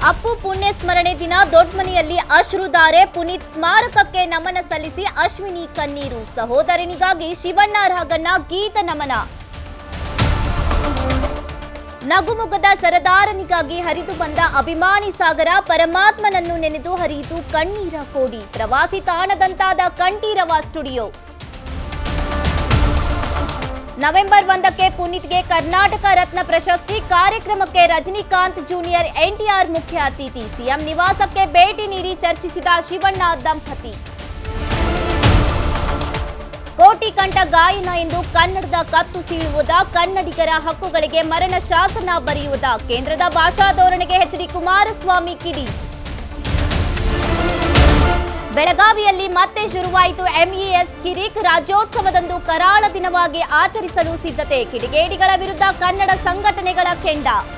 ಅಪ್ಪು ಪುಣ್ಯ ಸ್ಮರಣೆ ದಿನ ದೊಡ್ಮನೆಯಲ್ಲಿ ಅಶ್ರುಧಾರೆ ಪುನೀತ್ ಸ್ಮಾರಕಕ್ಕೆ ನಮನ ಸಲ್ಲಿಸಿ ಅಶ್ವಿನಿ ಕಣ್ಣೀರು ಸಹೋದರನಿಗಾಗಿ ಶಿವಣ್ಣ ರಾಗಣ್ಣ ಗೀತ ನಮನ ನಗುಮುಗದ ಸರದಾರನಿಗಾಗಿ ಹರಿದು ಬಂದ ಅಭಿಮಾನಿ ಸಾಗರ ಪರಮಾತ್ಮನನ್ನು ನೆನೆದು ಹರಿಯಿತು ಕಣ್ಣೀರ ಕೋಡಿ ಪ್ರವಾಸಿ ತಾಣದಂತಾದ ಕಂಠೀರವ ಸ್ಟುಡಿಯೋ ನವೆಂಬರ್ ಒಂದಕ್ಕೆ ಪುನೀತ್ಗೆ ಕರ್ನಾಟಕ ರತ್ನ ಪ್ರಶಸ್ತಿ ಕಾರ್ಯಕ್ರಮಕ್ಕೆ ರಜನಿಕಾಂತ್ ಜೂನಿಯರ್ ಎನ್ಟಿಆರ್ ಮುಖ್ಯ ಅತಿಥಿ ಸಿಎಂ ನಿವಾಸಕ್ಕೆ ಭೇಟಿ ನೀಡಿ ಚರ್ಚಿಸಿದ ಶಿವಣ್ಣ ದಂಪತಿ ಕೋಟಿ ಕಂಠ ಗಾಯನ ಎಂದು ಕನ್ನಡದ ಕತ್ತು ಸೀಳುವುದ ಕನ್ನಡಿಗರ ಹಕ್ಕುಗಳಿಗೆ ಮರಣ ಶಾಸನ ಬರೆಯುವುದ ಕೇಂದ್ರದ ಭಾಷಾ ಧೋರಣೆಗೆ ಎಚ್ ಡಿ ಕುಮಾರಸ್ವಾಮಿ ಕಿಡಿ ಬೆಳಗಾವಿಯಲ್ಲಿ ಮತ್ತೆ ಶುರುವಾಯಿತು ಎಂಇಎಸ್ ಕಿರಿಕ್ ರಾಜ್ಯೋತ್ಸವದಂದು ಕರಾಳ ದಿನವಾಗಿ ಆಚರಿಸಲು ಸಿದ್ಧತೆ ಕಿಡಿಗೇಡಿಗಳ ವಿರುದ್ಧ ಕನ್ನಡ ಸಂಘಟನೆಗಳ ಕೆಂಡ